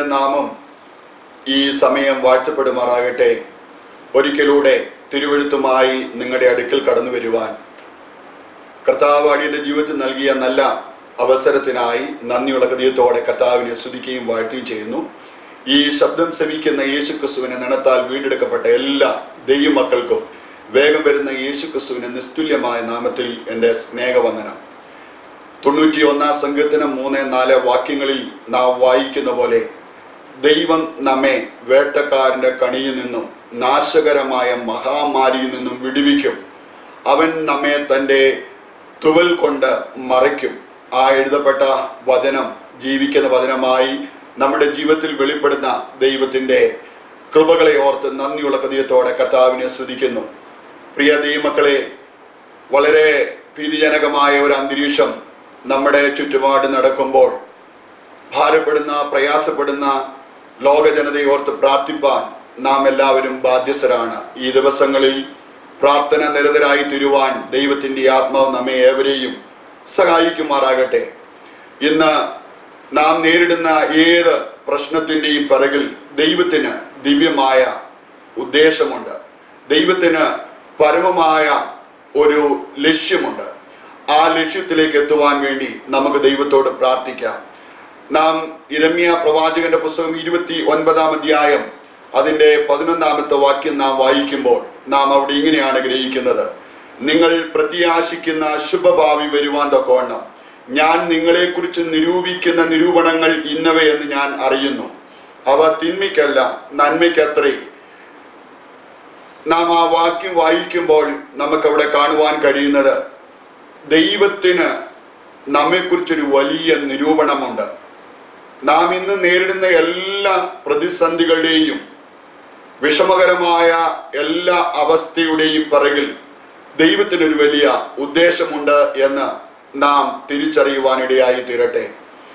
ദൈവത്തിൻ്റെ നാമം ഈ സമയം വാഴ്ത്തപ്പെടുമാറാകട്ടെ ഒരിക്കലൂടെ തിരുവഴുത്തുമായി നിങ്ങളുടെ അടുക്കൽ കടന്നു വരുവാൻ കർത്താവ് അടിയന്റെ ജീവിതത്തിൽ നൽകിയ നല്ല അവസരത്തിനായി നന്ദിയുള്ള ഹൃദയത്തോടെ കർത്താവിനെ സ്തുതിക്കുകയും വാഴ്ത്തുകയും ചെയ്യുന്നു ഈ ശബ്ദം ശ്രമിക്കുന്ന യേശു ക്രിസ്തുവിനെ നിണത്താൽ വീണ്ടെടുക്കപ്പെട്ട എല്ലാ ദൈവമക്കൾക്കും വേഗം വരുന്ന യേശു ക്രിസ്തുവിന്റെ നിസ്തുല്യമായ നാമത്തിൽ എൻ്റെ സ്നേഹവന്ദനം തൊണ്ണൂറ്റി ഒന്നാം സങ്കീർത്തനം മൂന്ന് നാല് വാക്യങ്ങളിൽ നാം വായിക്കുന്ന പോലെ ദൈവം നമ്മെ വേട്ടക്കാരൻ്റെ കണിയിൽ നിന്നും നാശകരമായ മഹാമാരിയിൽ നിന്നും വിടുവിക്കും അവൻ നമ്മെ തൻ്റെ തുവൽ കൊണ്ട് മറയ്ക്കും ആ എഴുതപ്പെട്ട വചനം ജീവിക്കുന്ന വചനമായി നമ്മുടെ ജീവിതത്തിൽ വെളിപ്പെടുന്ന ദൈവത്തിൻ്റെ കൃപകളെ ഓർത്ത് നന്ദിയുള്ള ഹൃദയത്തോടെ കർത്താവിനെ സ്തുതിക്കുന്നു പ്രിയ ദൈവമക്കളെ വളരെ ഭീതിജനകമായ ഒരു അന്തരീക്ഷം നമ്മുടെ ചുറ്റുപാട് നടക്കുമ്പോൾ ഭാരപ്പെടുന്ന പ്രയാസപ്പെടുന്ന ലോക ജനതയോർത്ത് പ്രാർത്ഥിപ്പാൻ നാം എല്ലാവരും ബാധ്യസ്ഥരാണ് ഈ ദിവസങ്ങളിൽ പ്രാർത്ഥന നിരതരായി തീരുവാൻ ദൈവത്തിൻ്റെ ആത്മാവ് നമ്മെ ഏവരെയും സഹായിക്കുമാറാകട്ടെ ഇന്ന് നാം നേരിടുന്ന ഏത് പ്രശ്നത്തിൻ്റെയും പിറകിൽ ദൈവത്തിന് ദിവ്യമായ ഉദ്ദേശമുണ്ട് ദൈവത്തിന് പരമമായ ഒരു ലക്ഷ്യമുണ്ട് ആ ലക്ഷ്യത്തിലേക്ക് എത്തുവാൻ വേണ്ടി നമുക്ക് ദൈവത്തോട് പ്രാർത്ഥിക്കാം നാം ഇരമ്യ പ്രവാചകന്റെ പുസ്തകം ഇരുപത്തി ഒൻപതാം അധ്യായം അതിൻ്റെ പതിനൊന്നാമത്തെ വാക്യം നാം വായിക്കുമ്പോൾ നാം അവിടെ ഇങ്ങനെയാണ് ഗ്രഹിക്കുന്നത് നിങ്ങൾ പ്രത്യാശിക്കുന്ന ശുഭഭാവി വരുവാൻ തൊക്കവണ്ണം ഞാൻ നിങ്ങളെക്കുറിച്ച് നിരൂപിക്കുന്ന നിരൂപണങ്ങൾ ഇന്നവയെന്ന് ഞാൻ അറിയുന്നു അവ തിന്മയ്ക്കല്ല നന്മയ്ക്കത്രേ നാം ആ വാക്യം വായിക്കുമ്പോൾ നമുക്കവിടെ കാണുവാൻ കഴിയുന്നത് ദൈവത്തിന് നമ്മെക്കുറിച്ചൊരു വലിയ നിരൂപണമുണ്ട് നാം ഇന്ന് നേരിടുന്ന എല്ലാ പ്രതിസന്ധികളുടെയും വിഷമകരമായ എല്ലാ അവസ്ഥയുടെയും പിറകിൽ ദൈവത്തിനൊരു വലിയ ഉദ്ദേശമുണ്ട് എന്ന് നാം തിരിച്ചറിയുവാനിടയായി തീരട്ടെ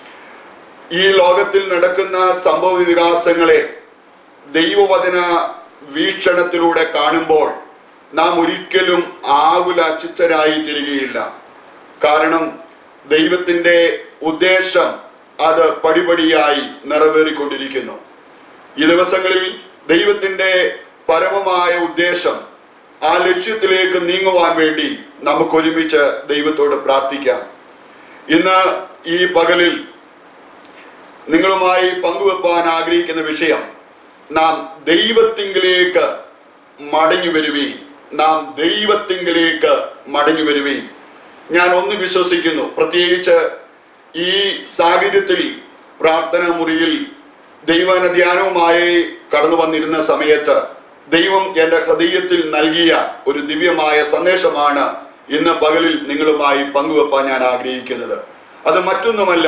ഈ ലോകത്തിൽ നടക്കുന്ന സംഭവ വികാസങ്ങളെ ദൈവവചന വീക്ഷണത്തിലൂടെ കാണുമ്പോൾ നാം ഒരിക്കലും ആകുല ചിത്തരായി തീരുകയില്ല കാരണം ദൈവത്തിൻ്റെ ഉദ്ദേശം അത് പടിപടിയായി നിറവേറിക്കൊണ്ടിരിക്കുന്നു ഈ ദിവസങ്ങളിൽ ദൈവത്തിൻ്റെ പരമമായ ഉദ്ദേശം ആ ലക്ഷ്യത്തിലേക്ക് നീങ്ങുവാൻ വേണ്ടി നമുക്ക് ഒരുമിച്ച് ദൈവത്തോട് പ്രാർത്ഥിക്കാം ഇന്ന് ഈ പകലിൽ നിങ്ങളുമായി പങ്കുവെപ്പാൻ ആഗ്രഹിക്കുന്ന വിഷയം നാം ദൈവത്തിങ്കിലേക്ക് മടങ്ങി വരുവീൻ നാം ദൈവത്തിങ്കിലേക്ക് മടങ്ങി വരുവീൻ ഞാൻ ഒന്ന് വിശ്വസിക്കുന്നു പ്രത്യേകിച്ച് ഈ സാഹചര്യത്തിൽ പ്രാർത്ഥന മുറിയിൽ ദൈവന ധ്യാനവുമായി കടന്നു വന്നിരുന്ന സമയത്ത് ദൈവം എൻ്റെ ഹൃദയത്തിൽ നൽകിയ ഒരു ദിവ്യമായ സന്ദേശമാണ് ഇന്ന് പകലിൽ നിങ്ങളുമായി പങ്കുവെപ്പാൻ ഞാൻ ആഗ്രഹിക്കുന്നത് അത് മറ്റൊന്നുമല്ല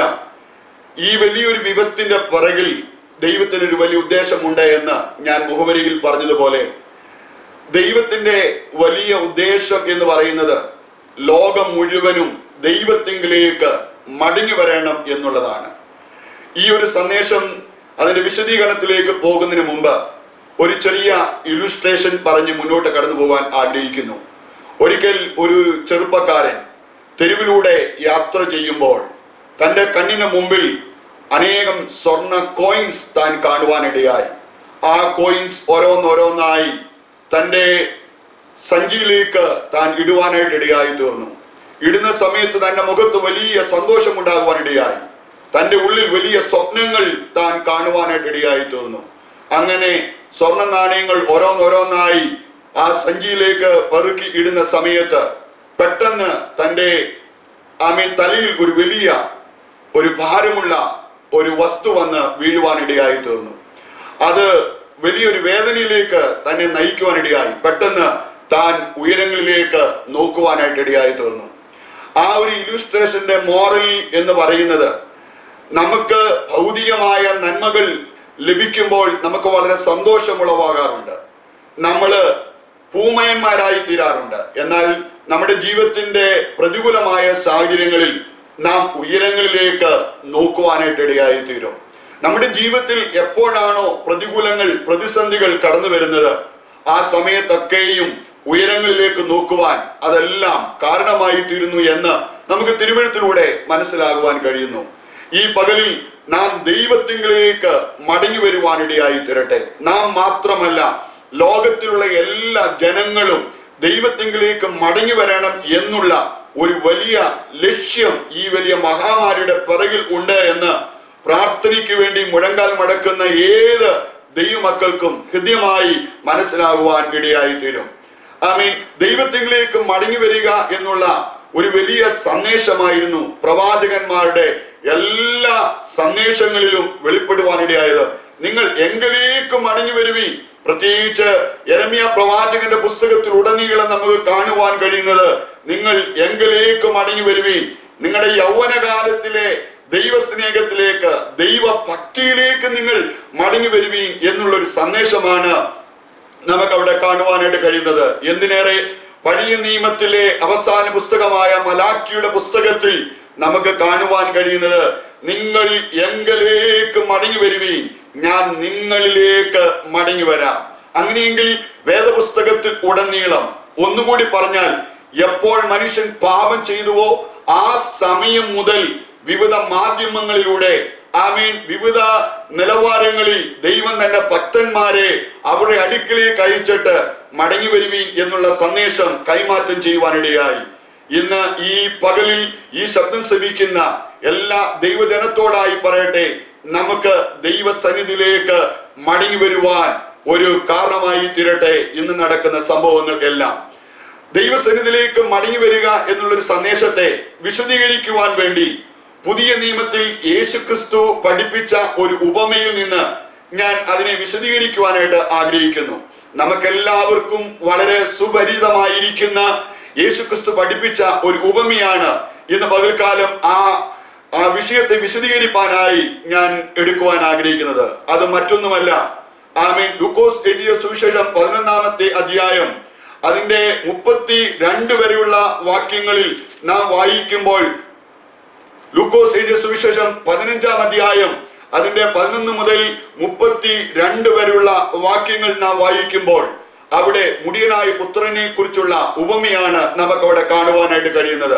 ഈ വലിയൊരു വിപത്തിന്റെ പിറകിൽ ദൈവത്തിനൊരു വലിയ ഉദ്ദേശമുണ്ട് എന്ന് ഞാൻ മുഖവരിയിൽ പറഞ്ഞതുപോലെ ദൈവത്തിന്റെ വലിയ ഉദ്ദേശം എന്ന് പറയുന്നത് ലോകം മുഴുവനും ദൈവത്തിങ്കിലേക്ക് മടങ്ങി വരണം എന്നുള്ളതാണ് ഈ ഒരു സന്ദേശം അതിന്റെ വിശദീകരണത്തിലേക്ക് പോകുന്നതിന് മുമ്പ് ഒരു ചെറിയ ഇലുസ്ട്രേഷൻ പറഞ്ഞ് മുന്നോട്ട് കടന്നു പോകാൻ ആഗ്രഹിക്കുന്നു ഒരിക്കൽ ഒരു ചെറുപ്പക്കാരൻ തെരുവിലൂടെ യാത്ര ചെയ്യുമ്പോൾ തൻ്റെ കണ്ണിന് മുമ്പിൽ അനേകം സ്വർണ്ണ കോയിൻസ് താൻ കാണുവാനിടയായി ആ കോയിൻസ് ഓരോന്നോരോന്നായി തൻ്റെ സഞ്ചിയിലേക്ക് താൻ ഇടുവാനായിട്ട് ഇടയായി തീർന്നു ഇടുന്ന സമയത്ത് തന്റെ മുഖത്ത് വലിയ സന്തോഷമുണ്ടാകുവാനിടയായി തന്റെ ഉള്ളിൽ വലിയ സ്വപ്നങ്ങൾ താൻ കാണുവാനായിട്ട് ഇടയായി തീർന്നു അങ്ങനെ സ്വർണ്ണ നാണയങ്ങൾ ഓരോന്നോരോന്നായി ആ സഞ്ചിയിലേക്ക് പെറുക്കി ഇടുന്ന സമയത്ത് പെട്ടെന്ന് തൻ്റെ ആമീൻ തലയിൽ ഒരു വലിയ ഒരു ഭാരമുള്ള ഒരു വസ്തു വന്ന് വീഴുവാനിടയായി തീർന്നു അത് വലിയൊരു വേദനയിലേക്ക് തന്നെ നയിക്കുവാനിടയായി പെട്ടെന്ന് താൻ ഉയരങ്ങളിലേക്ക് നോക്കുവാനായിട്ട് ഇടയായി തീർന്നു ആ ഒരു ഇലുസ്ട്രേഷന്റെ മോറൽ എന്ന് പറയുന്നത് നമുക്ക് ഭൗതികമായ നന്മകൾ ലഭിക്കുമ്പോൾ നമുക്ക് വളരെ സന്തോഷമുളവാകാറുണ്ട് നമ്മൾ പൂമയന്മാരായി തീരാറുണ്ട് എന്നാൽ നമ്മുടെ ജീവിതത്തിന്റെ പ്രതികൂലമായ സാഹചര്യങ്ങളിൽ നാം ഉയരങ്ങളിലേക്ക് നോക്കുവാനായിട്ട് ഇടയായി തീരും നമ്മുടെ ജീവിതത്തിൽ എപ്പോഴാണോ പ്രതികൂലങ്ങൾ പ്രതിസന്ധികൾ കടന്നു വരുന്നത് ആ സമയത്തൊക്കെയും ഉയരങ്ങളിലേക്ക് നോക്കുവാൻ അതെല്ലാം കാരണമായി തീരുന്നു എന്ന് നമുക്ക് തിരുവഴുത്തിലൂടെ മനസ്സിലാകുവാൻ കഴിയുന്നു ഈ പകലിൽ നാം ദൈവത്തിങ്കിലേക്ക് മടങ്ങി വരുവാനിടയായി തീരട്ടെ നാം മാത്രമല്ല ലോകത്തിലുള്ള എല്ലാ ജനങ്ങളും ദൈവത്തിങ്കിലേക്ക് മടങ്ങി വരണം എന്നുള്ള ഒരു വലിയ ലക്ഷ്യം ഈ വലിയ മഹാമാരിയുടെ പിറകിൽ ഉണ്ട് എന്ന് പ്രാർത്ഥനയ്ക്ക് വേണ്ടി മുഴങ്കാൽ മടക്കുന്ന ഏത് ദൈവമക്കൾക്കും ഹൃദ്യമായി മനസ്സിലാകുവാൻ ഇടയായി തീരും ഐ മീൻ ദൈവത്തിലേക്ക് മടങ്ങി വരിക എന്നുള്ള ഒരു വലിയ സന്ദേശമായിരുന്നു പ്രവാചകന്മാരുടെ എല്ലാ സന്ദേശങ്ങളിലും വെളിപ്പെടുവാനിടയായത് നിങ്ങൾ എങ്കിലേക്ക് മടങ്ങി വരുവീൻ പ്രത്യേകിച്ച് എരമിയ പ്രവാചകന്റെ പുസ്തകത്തിൽ ഉടനീളം നമുക്ക് കാണുവാൻ കഴിയുന്നത് നിങ്ങൾ എങ്കിലേക്ക് മടങ്ങി വരുവീൻ നിങ്ങളുടെ യൗവനകാലത്തിലെ ദൈവസ്നേഹത്തിലേക്ക് ദൈവഭക്തിയിലേക്ക് നിങ്ങൾ മടങ്ങി വരുവീൻ എന്നുള്ളൊരു സന്ദേശമാണ് നമുക്ക് അവിടെ കാണുവാനായിട്ട് കഴിയുന്നത് എന്തിനേറെ പഴയ നിയമത്തിലെ അവസാന പുസ്തകമായ മലാക്കിയുടെ പുസ്തകത്തിൽ നമുക്ക് കാണുവാൻ കഴിയുന്നത് നിങ്ങൾ എങ്കിലേക്ക് മടങ്ങി വരുവീൻ ഞാൻ നിങ്ങളിലേക്ക് മടങ്ങി വരാം അങ്ങനെയെങ്കിൽ വേദപുസ്തകത്തിൽ ഉടനീളം ഒന്നുകൂടി പറഞ്ഞാൽ എപ്പോൾ മനുഷ്യൻ പാപം ചെയ്തുവോ ആ സമയം മുതൽ വിവിധ മാധ്യമങ്ങളിലൂടെ ആമീൻ വിവിധ നിലവാരങ്ങളിൽ ദൈവം തന്റെ ഭക്തന്മാരെ അവരുടെ അടുക്കിലേക്ക് അയച്ചിട്ട് മടങ്ങി വരുവീൻ എന്നുള്ള സന്ദേശം കൈമാറ്റം ചെയ്യുവാനിടയായി ഇന്ന് ഈ പകലിൽ ഈ ശബ്ദം ശ്രവിക്കുന്ന എല്ലാ ദൈവജനത്തോടായി പറയട്ടെ നമുക്ക് ദൈവസന്നിധിയിലേക്ക് മടങ്ങി വരുവാൻ ഒരു കാരണമായി തീരട്ടെ ഇന്ന് നടക്കുന്ന സംഭവങ്ങൾ എല്ലാം ദൈവസന്നിധിയിലേക്ക് മടങ്ങി വരിക എന്നുള്ളൊരു സന്ദേശത്തെ വിശദീകരിക്കുവാൻ വേണ്ടി പുതിയ നിയമത്തിൽ യേശുക്രിസ്തു പഠിപ്പിച്ച ഒരു ഉപമയിൽ നിന്ന് ഞാൻ അതിനെ വിശദീകരിക്കുവാനായിട്ട് ആഗ്രഹിക്കുന്നു നമുക്കെല്ലാവർക്കും വളരെ സുപരിതമായിരിക്കുന്ന യേശുക്രിസ്തു പഠിപ്പിച്ച ഒരു ഉപമയാണ് ഇന്ന് പകൽക്കാലം ആ ആ വിഷയത്തെ വിശദീകരിപ്പാനായി ഞാൻ എടുക്കുവാൻ ആഗ്രഹിക്കുന്നത് അത് മറ്റൊന്നുമല്ല ആമീൻ ലൂക്കോസ് എഴുതിയ സുവിശേഷം പതിനൊന്നാമത്തെ അധ്യായം അതിന്റെ മുപ്പത്തി രണ്ട് വരെയുള്ള വാക്യങ്ങളിൽ നാം വായിക്കുമ്പോൾ ലൂക്കോസ് എഴുതിയ സുവിശേഷം പതിനഞ്ചാം അധ്യായം അതിന്റെ പതിനൊന്ന് മുതൽ മുപ്പത്തി രണ്ട് വരെയുള്ള വാക്യങ്ങൾ നാം വായിക്കുമ്പോൾ അവിടെ മുടിയനായ പുത്രനെ കുറിച്ചുള്ള ഉപമയാണ് നമുക്ക് അവിടെ കാണുവാനായിട്ട് കഴിയുന്നത്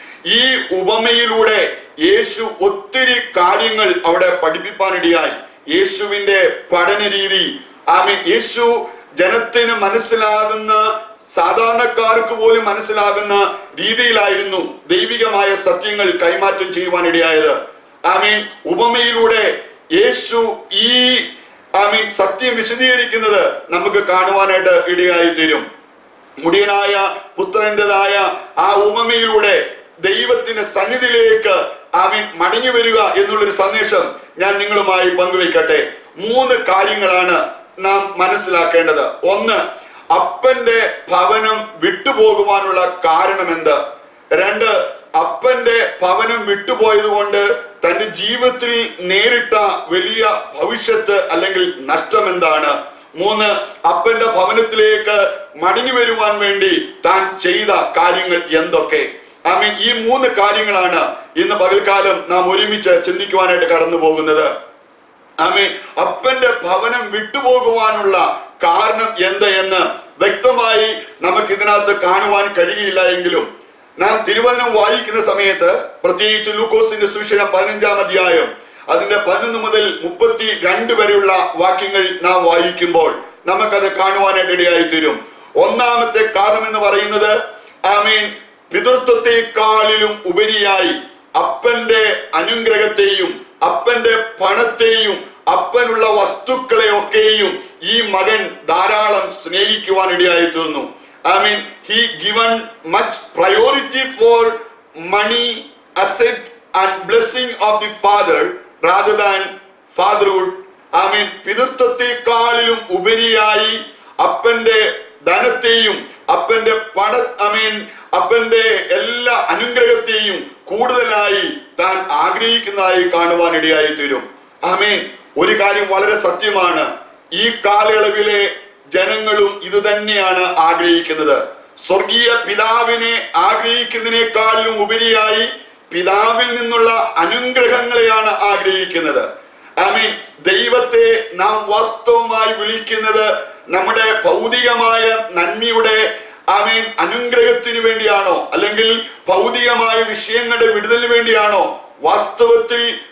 ഈ ഉപമയിലൂടെ യേശു ഒത്തിരി കാര്യങ്ങൾ അവിടെ പഠിപ്പിക്കാനിടയായി യേശുവിന്റെ പഠന രീതി ആമീൻ യേശു ജനത്തിന് മനസ്സിലാകുന്ന സാധാരണക്കാർക്ക് പോലും മനസ്സിലാകുന്ന രീതിയിലായിരുന്നു ദൈവികമായ സത്യങ്ങൾ കൈമാറ്റം ചെയ്യുവാനിടയായത് ആമീൻ ഉപമയിലൂടെ യേശു ഈ ആമീൻ സത്യം വിശദീകരിക്കുന്നത് നമുക്ക് കാണുവാനായിട്ട് ഇടയായി തീരും മുടിയനായ പുത്രന്റേതായ ആ ഉപമയിലൂടെ ദൈവത്തിന്റെ സന്നിധിയിലേക്ക് ആമീൻ മടങ്ങി വരിക എന്നുള്ളൊരു സന്ദേശം ഞാൻ നിങ്ങളുമായി പങ്കുവയ്ക്കട്ടെ മൂന്ന് കാര്യങ്ങളാണ് നാം മനസ്സിലാക്കേണ്ടത് ഒന്ന് അപ്പന്റെ ഭവനം വിട്ടുപോകുവാനുള്ള കാരണമെന്ത് രണ്ട് അപ്പന്റെ ഭവനം വിട്ടുപോയത് കൊണ്ട് തന്റെ ജീവിതത്തിൽ നേരിട്ട വലിയ ഭവിഷ്യത്ത് അല്ലെങ്കിൽ നഷ്ടം എന്താണ് മൂന്ന് അപ്പന്റെ ഭവനത്തിലേക്ക് മടങ്ങി വരുവാൻ വേണ്ടി താൻ ചെയ്ത കാര്യങ്ങൾ എന്തൊക്കെ ഐ മീൻ ഈ മൂന്ന് കാര്യങ്ങളാണ് ഇന്ന് പകൽക്കാലം നാം ഒരുമിച്ച് ചിന്തിക്കുവാനായിട്ട് കടന്നു പോകുന്നത് ആമേ അപ്പന്റെ ഭവനം വിട്ടുപോകുവാനുള്ള കാരണം എന്ത് എന്ന് വ്യക്തമായി നമുക്ക് ഇതിനകത്ത് കാണുവാൻ കഴിയില്ല എങ്കിലും നാം തിരുവചനം വായിക്കുന്ന സമയത്ത് പ്രത്യേകിച്ച് ലൂക്കോസിന്റെ സുവിശേഷം പതിനഞ്ചാം അധ്യായം അതിന്റെ പതിനൊന്ന് മുതൽ മുപ്പത്തി രണ്ട് വരെയുള്ള വാക്യങ്ങൾ നാം വായിക്കുമ്പോൾ നമുക്കത് കാണുവാനായിട്ട് ഇടയായി തീരും ഒന്നാമത്തെ കാരണം എന്ന് പറയുന്നത് ആമീൻ പിതൃത്വത്തെക്കാളിലും ഉപരിയായി അപ്പന്റെ അനുഗ്രഹത്തെയും അപ്പന്റെ പണത്തെയും അപ്പനുള്ള വസ്തുക്കളെ ഒക്കെയും ഈ മകൻ ധാരാളം സ്നേഹിക്കുവാൻ ഇടയായി തീർന്നു I mean he given much priority for money asset and blessing of the father rather than fatherhood I mean പിതൃത്വത്തെക്കാളിലും ഉപരിയായി അപ്പന്റെ ധനത്തെയും അപ്പന്റെ പണ ഐ മീൻ അപ്പന്റെ എല്ലാ അനുഗ്രഹത്തെയും കൂടുതലായി താൻ ആഗ്രഹിക്കുന്നതായി കാണുവാൻ ഇടയായി തീരും ആമീൻ ഒരു കാര്യം വളരെ സത്യമാണ് ഈ കാലയളവിലെ ജനങ്ങളും ഇത് തന്നെയാണ് ആഗ്രഹിക്കുന്നത് സ്വർഗീയ പിതാവിനെ ആഗ്രഹിക്കുന്നതിനേക്കാളിലും ഉപരിയായി പിതാവിൽ നിന്നുള്ള അനുഗ്രഹങ്ങളെയാണ് ആഗ്രഹിക്കുന്നത് ഐ മീൻ ദൈവത്തെ നാം വാസ്തവമായി വിളിക്കുന്നത് നമ്മുടെ ഭൗതികമായ നന്മയുടെ ഐ മീൻ അനുഗ്രഹത്തിന് വേണ്ടിയാണോ അല്ലെങ്കിൽ ഭൗതികമായ വിഷയങ്ങളുടെ വിടുതലിന് വേണ്ടിയാണോ വാസ്തവത്തിൽ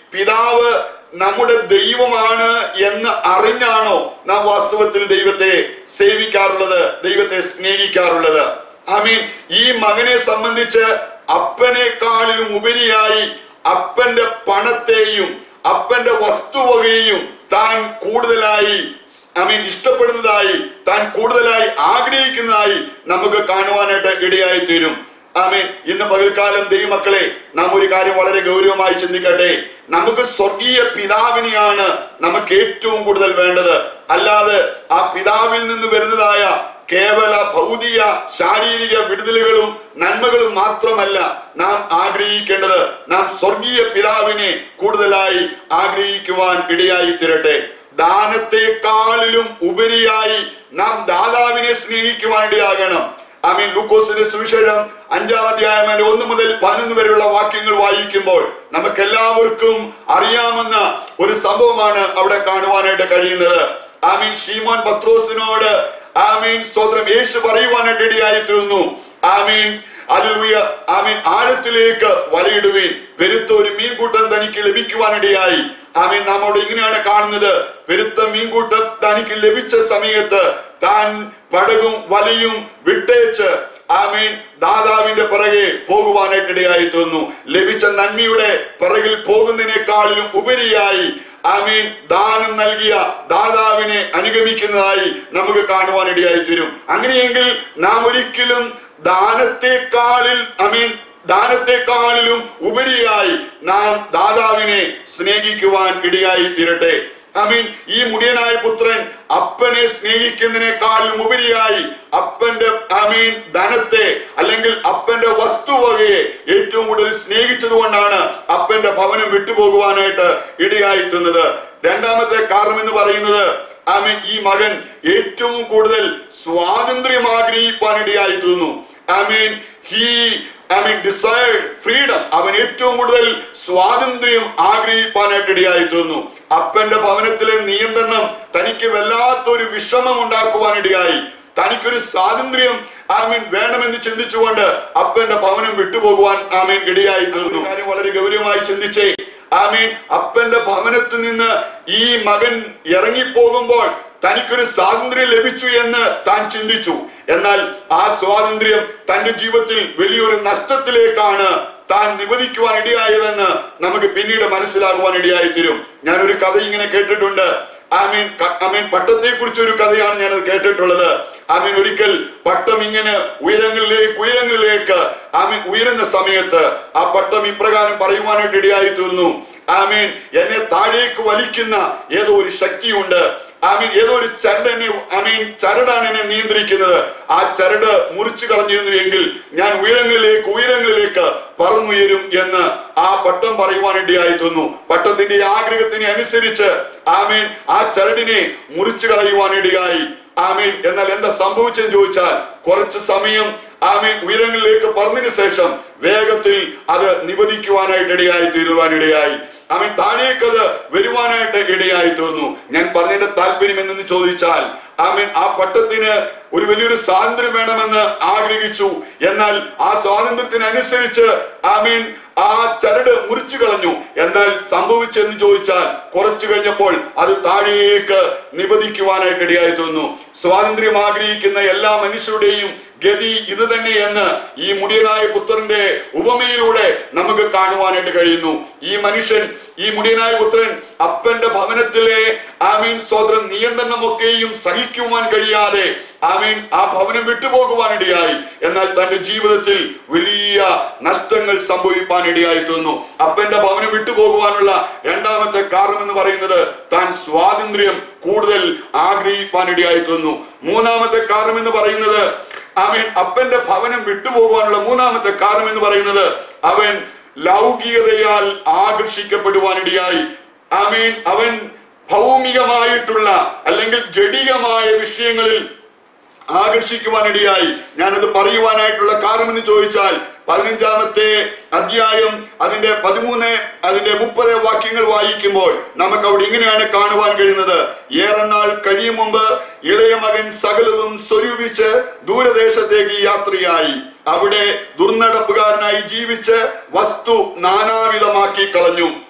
പിതാവ് നമ്മുടെ ദൈവമാണ് എന്ന് അറിഞ്ഞാണോ നാം വാസ്തവത്തിൽ ദൈവത്തെ സേവിക്കാറുള്ളത് ദൈവത്തെ സ്നേഹിക്കാറുള്ളത് ആമീൻ ഈ മകനെ സംബന്ധിച്ച് അപ്പനേക്കാളിലും ഉപരിയായി അപ്പന്റെ പണത്തെയും അപ്പന്റെ വസ്തുവകയെയും താൻ കൂടുതലായി ഐ മീൻ ഇഷ്ടപ്പെടുന്നതായി താൻ കൂടുതലായി ആഗ്രഹിക്കുന്നതായി നമുക്ക് കാണുവാനായിട്ട് ഇടയായി തീരും ആമീൻ ഇന്ന് പകൽക്കാലം ദൈവമക്കളെ നാം ഒരു കാര്യം വളരെ ഗൗരവമായി ചിന്തിക്കട്ടെ നമുക്ക് സ്വർഗീയ പിതാവിനെയാണ് നമുക്ക് ഏറ്റവും കൂടുതൽ വേണ്ടത് അല്ലാതെ ആ പിതാവിൽ നിന്ന് വരുന്നതായ കേവല ഭൗതിക ശാരീരിക വിടുതലുകളും നന്മകളും മാത്രമല്ല നാം ആഗ്രഹിക്കേണ്ടത് നാം സ്വർഗീയ പിതാവിനെ കൂടുതലായി ആഗ്രഹിക്കുവാൻ ഇടയായി തീരട്ടെ ദാനത്തെക്കാളിലും ഉപരിയായി നാം ദാതാവിനെ സ്നേഹിക്കുവാൻ ഇടയാകണം ആമീൻ ലൂക്കോസിന്റെ സുവിശേഷം അഞ്ചാം അധ്യായം അതിന്റെ ഒന്ന് മുതൽ പതിനൊന്ന് വരെയുള്ള വാക്യങ്ങൾ വായിക്കുമ്പോൾ നമുക്ക് എല്ലാവർക്കും അറിയാവുന്ന ഒരു സംഭവമാണ് അവിടെ കാണുവാനായിട്ട് കഴിയുന്നത് ആമീൻ ഷീമോൻ പത്രോസിനോട് ആമീൻ സ്വതന്ത്രം യേശു പറയുവാനായിട്ട് ഇടയായി തീർന്നു ആമീൻ അല്ലുയ ആമീൻ ആഴത്തിലേക്ക് വലയിടുവീൻ പെരുത്ത ഒരു മീൻകൂട്ടം തനിക്ക് ലഭിക്കുവാനിടയായി ആമീൻ നമ്മോട് ഇങ്ങനെയാണ് കാണുന്നത് പെരുത്ത മീൻകൂട്ടം തനിക്ക് ലഭിച്ച സമയത്ത് താൻ പടകും വലയും വിട്ടേച്ച് ആമീൻ ദാതാവിന്റെ പിറകെ പോകുവാനായിട്ട് ഇടയായി തീർന്നു ലഭിച്ച നന്മയുടെ പിറകിൽ പോകുന്നതിനേക്കാളിലും ഉപരിയായി ആമീൻ ദാനം നൽകിയ ദാതാവിനെ അനുഗമിക്കുന്നതായി നമുക്ക് കാണുവാനിടയായി തീരും അങ്ങനെയെങ്കിൽ നാം ഒരിക്കലും ദാനത്തെക്കാളിൽ അമീൻ ദാനത്തെക്കാളിലും ഉപരിയായി നാം ദാതാവിനെ സ്നേഹിക്കുവാൻ ഇടയായി തീരട്ടെ അമീൻ ഈ മുടിയനായ പുത്രൻ അപ്പനെ സ്നേഹിക്കുന്നതിനേക്കാളും ഉപരിയായി അപ്പന്റെ അമീൻ ധനത്തെ അല്ലെങ്കിൽ അപ്പന്റെ വസ്തുവകയെ ഏറ്റവും കൂടുതൽ സ്നേഹിച്ചത് കൊണ്ടാണ് അപ്പന്റെ ഭവനം വിട്ടുപോകുവാനായിട്ട് ഇടയായി തീർന്നത് രണ്ടാമത്തെ കാരണം എന്ന് പറയുന്നത് ആമീൻ ഈ മകൻ ഏറ്റവും കൂടുതൽ സ്വാതന്ത്ര്യം ആഗ്രഹിപ്പാൻ ഇടയായി തീർന്നു amen he I mean decide freedom അവൻ ഏറ്റവും കൂടുതൽ സ്വാതന്ത്ര്യം ആഗ്രഹിപ്പാനായിട്ട് ഇടയായി തീർന്നു അപ്പന്റെ ഭവനത്തിലെ നിയന്ത്രണം തനിക്ക് വല്ലാത്തൊരു വിഷമം ഉണ്ടാക്കുവാൻ ഇടയായി തനിക്കൊരു സ്വാതന്ത്ര്യം ആമീൻ വേണമെന്ന് ചിന്തിച്ചുകൊണ്ട് അപ്പന്റെ ഭവനം വിട്ടുപോകുവാൻ ആമീൻ ഇടയായി തീർന്നു കാര്യം വളരെ ഗൗരവമായി ചിന്തിച്ചേ ആമീൻ അപ്പന്റെ ഭവനത്തിൽ നിന്ന് ഈ മകൻ ഇറങ്ങിപ്പോകുമ്പോൾ തനിക്കൊരു സ്വാതന്ത്ര്യം ലഭിച്ചു എന്ന് താൻ ചിന്തിച്ചു എന്നാൽ ആ സ്വാതന്ത്ര്യം തന്റെ ജീവിതത്തിൽ വലിയൊരു നഷ്ടത്തിലേക്കാണ് താൻ നിബന്ധിക്കുവാൻ ഇടയായതെന്ന് നമുക്ക് പിന്നീട് മനസ്സിലാകുവാൻ ഇടയായി തീരും ഞാനൊരു കഥ ഇങ്ങനെ കേട്ടിട്ടുണ്ട് ആമീൻ ആമീൻ പട്ടത്തെ കുറിച്ച് ഒരു കഥയാണ് ഞാനത് കേട്ടിട്ടുള്ളത് ആമീൻ ഒരിക്കൽ പട്ടം ഇങ്ങനെ ഉയരങ്ങളിലേക്ക് ഉയരങ്ങളിലേക്ക് ആമീൻ ഉയരുന്ന സമയത്ത് ആ പട്ടം ഇപ്രകാരം പറയുവാനായിട്ട് ഇടയായി തീർന്നു ആമീൻ എന്നെ താഴേക്ക് വലിക്കുന്ന ഏതോ ഒരു ശക്തിയുണ്ട് ആമീൻ ഏതോ ഒരു ചരട് എന്നെ ആമീൻ ചരടാണ് എന്നെ നിയന്ത്രിക്കുന്നത് ആ ചരട് മുറിച്ചു കളഞ്ഞിരുന്നു എങ്കിൽ ഞാൻ ഉയരങ്ങളിലേക്ക് ഉയരങ്ങളിലേക്ക് പറന്നുയരും എന്ന് ആ പട്ടം പറയുവാനിടയായി തോന്നു പട്ടത്തിന്റെ ആഗ്രഹത്തിനെ അനുസരിച്ച് ആമീൻ ആ ചരടിനെ മുറിച്ചു കളയുവാനിടയായി ആമീൻ എന്നാൽ എന്താ സംഭവിച്ചെന്ന് ചോദിച്ചാൽ കുറച്ച് സമയം ആമീൻ ഉയരങ്ങളിലേക്ക് പറഞ്ഞതിന് ശേഷം വേഗത്തിൽ അത് നിബന്ധിക്കുവാനായിട്ട് ഇടയായി തീരുവാനിടയായി ആമീൻ താഴേക്ക് അത് വരുവാനായിട്ട് ഇടയായി തീർന്നു ഞാൻ പറഞ്ഞതിന്റെ താല്പര്യം എന്തെന്ന് ചോദിച്ചാൽ ആമീൻ ആ പട്ടത്തിന് ഒരു വലിയൊരു സ്വാതന്ത്ര്യം വേണമെന്ന് ആഗ്രഹിച്ചു എന്നാൽ ആ സ്വാതന്ത്ര്യത്തിനനുസരിച്ച് ആമീൻ ആ ചരട് മുറിച്ചു കളഞ്ഞു എന്നാൽ സംഭവിച്ചെന്ന് ചോദിച്ചാൽ കുറച്ചു കഴിഞ്ഞപ്പോൾ അത് താഴേക്ക് നിബന്ധിക്കുവാനായിട്ട് ഇടയായി തോന്നുന്നു സ്വാതന്ത്ര്യം ആഗ്രഹിക്കുന്ന എല്ലാ മനുഷ്യരുടെയും ഗതി ഇത് തന്നെ എന്ന് ഈ മുടിയനായ പുത്രന്റെ ഉപമയിലൂടെ നമുക്ക് കാണുവാനായിട്ട് കഴിയുന്നു ഈ മനുഷ്യൻ ഈ മുടിയനായ പുത്രൻ അപ്പന്റെ ഭവനത്തിലെ ആമീൻ സ്വതന്ത്രം നിയന്ത്രണമൊക്കെയും സഹിക്കുവാൻ കഴിയാതെ ആമീൻ ആ ഭവനം വിട്ടുപോകുവാനിടയായി എന്നാൽ തന്റെ ജീവിതത്തിൽ വലിയ നഷ്ടങ്ങൾ സംഭവിക്കാൻ ഇടയായി തീർന്നു അപ്പന്റെ ഭവനം വിട്ടുപോകുവാനുള്ള രണ്ടാമത്തെ കാരണം എന്ന് പറയുന്നത് താൻ സ്വാതന്ത്ര്യം കൂടുതൽ ആഗ്രഹിക്കാനിടയായി തീർന്നു മൂന്നാമത്തെ കാരണം എന്ന് പറയുന്നത് അവൻ അപ്പന്റെ ഭവനം വിട്ടുപോകുവാനുള്ള മൂന്നാമത്തെ കാരണം എന്ന് പറയുന്നത് അവൻ ലൗകികതയാൽ ആകർഷിക്കപ്പെടുവാനിടയായി ആമീൻ അവൻ ഭൗമികമായിട്ടുള്ള അല്ലെങ്കിൽ ജഡികമായ വിഷയങ്ങളിൽ ആകർഷിക്കുവാനിടയായി ഞാനത് പറയുവാനായിട്ടുള്ള കാരണം എന്ന് ചോദിച്ചാൽ പതിനഞ്ചാമത്തെ അധ്യായം അതിന്റെ പതിമൂന്ന് അതിന്റെ മുപ്പത് വാക്യങ്ങൾ വായിക്കുമ്പോൾ നമുക്ക് അവിടെ ഇങ്ങനെയാണ് കാണുവാൻ കഴിയുന്നത് ഏറെ നാൾ കഴിയും മുമ്പ് ഇളയ മകൻ സകലതും സ്വരൂപിച്ച് ദൂരദേശത്തേക്ക് യാത്രയായി അവിടെ ദുർനടപ്പുകാരനായി ജീവിച്ച് വസ്തു നാനാവിധമാക്കി കളഞ്ഞു